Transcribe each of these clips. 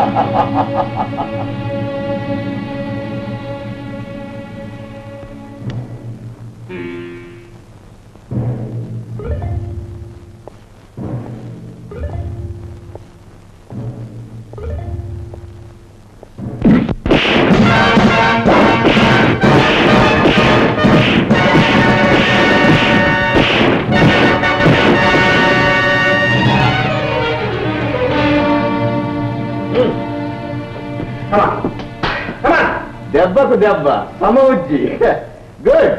దెబ్బకు దెబ్బ సమవుజ్జి గుడ్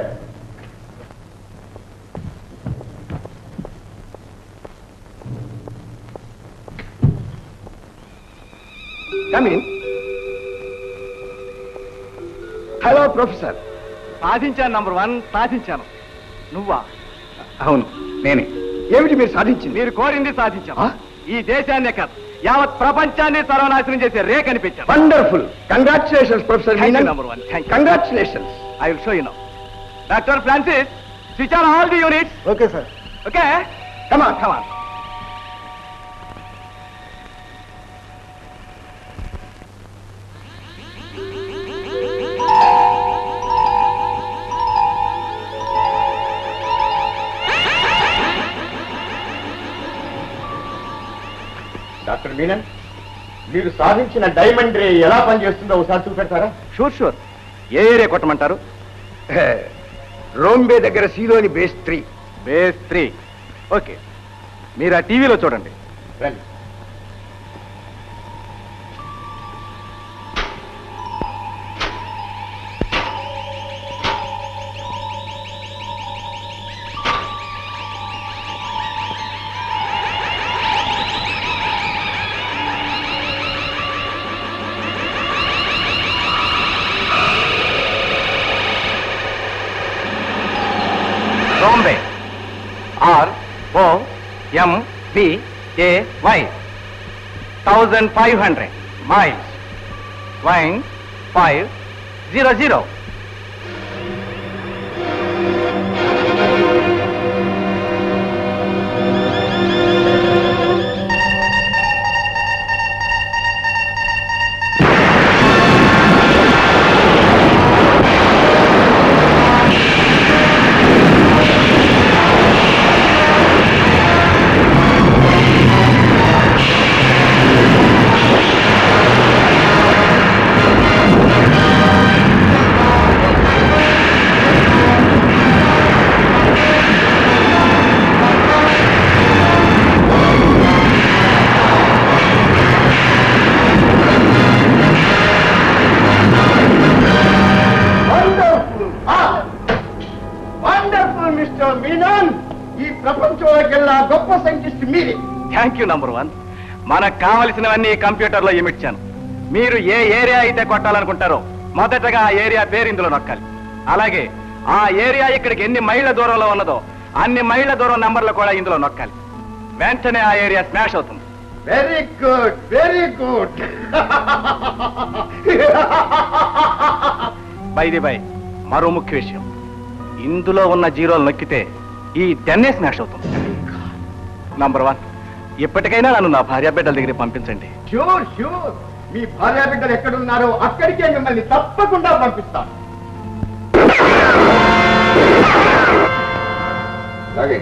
కమిన్ హలో ప్రొఫెసర్ సాధించాను నంబర్ వన్ సాధించాను నువ్వా అవును నేనే ఏమిటి మీరు సాధించింది మీరు కోరింది సాధించాను ఆ? ఈ దేశాన్నే కాదు యావత్ ప్రపంచాన్ని సర్వనాశనం చేసే రే కనిపించాను wonderful congratulations professor Thank you, number one. Thank you. Congratulations I will show you now doctor Francis switch on all the units okay sir okay come on come on doctor Menon మీరు సాధించిన డైమండ్ రే ఎలా పనిచేస్తుందో ఒకసారి చూపెడతారా sure sure a area కొట్టమంటారు రోంబే దగ్గర సీలోని base three base three okay మీరు ఆ టీవీలో చూడండి రండి Bombay R O M B A Y thousand five hundred miles nine five zero zero wonderful wonderful mister Menon ఈ ప్రపంచంలోకెల్లా గొప్ప సైంటిస్ట్ మీరే థ్యాంక్ యూ నంబర్ వన్ మనకు కావలసినవన్నీ కంప్యూటర్లో ఇమిడ్చాను మీరు ఏ ఏరియా అయితే కొట్టాలనుకుంటారో మొదటగా ఆ ఏరియా పేరు ఇందులో నొక్కాలి అలాగే ఆ ఏరియా ఇక్కడికి ఎన్ని మైళ్ళ దూరంలో ఉన్నదో అన్ని మైళ్ళ దూరం నంబర్లు కూడా ఇందులో నొక్కాలి వెంటనే ఆ ఏరియా స్మాష్ అవుతుంది very good very good by the by మరో ముఖ్య విషయం ఇందులో ఉన్న జీరోలు నొక్కితే ఈ టెన్నే స్మాష్ అవుతుంది నంబర్ వన్ ఇప్పటికైనా నన్ను నా భార్య బిడ్డల దగ్గరికి పంపించండి షూర్ షూర్ మీ భార్య బిడ్డలు ఎక్కడున్నారో అక్కడికే మిమ్మల్ని తప్పకుండా పంపిస్తాను అలాగే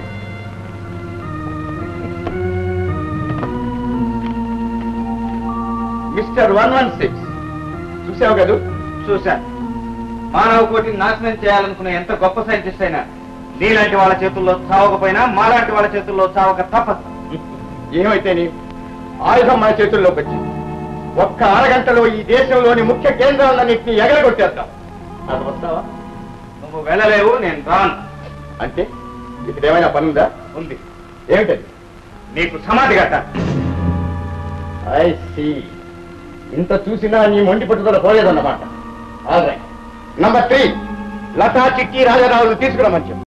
మిస్టర్ వన్ వన్ సిక్స్ చూసావు కదూ చూశాను మానవ కోటిని నాశనం చేయాలనుకున్న ఎంత గొప్ప సైంటిస్ట్ అయినా నీలాంటి వాళ్ళ చేతుల్లో చావకపోయినా మాలాంటి వాళ్ళ చేతుల్లో చావక తప్పదు ఏమైతేని ఆయుధం మన చేతుల్లోకి వచ్చింది ఒక్క అరగంటలో ఈ దేశంలోని ముఖ్య కేంద్రాలన్నింటినీ ఎగరగొట్టేద్దాం అది వస్తావా నువ్వు వెళ్ళలేవు నేను రాను అంటే ఇక్కడ ఏమైనా పనుందా ఉంది ఏమిటది నీకు సమాధి కట్టాలి ఐ సీ ఇంత చూసినా నీ మొండి పట్టుదల పోలేదన్నమాట నంబర్ త్రీ లతా చిట్టి రాజారావులు తీసుకురమని చెప్పు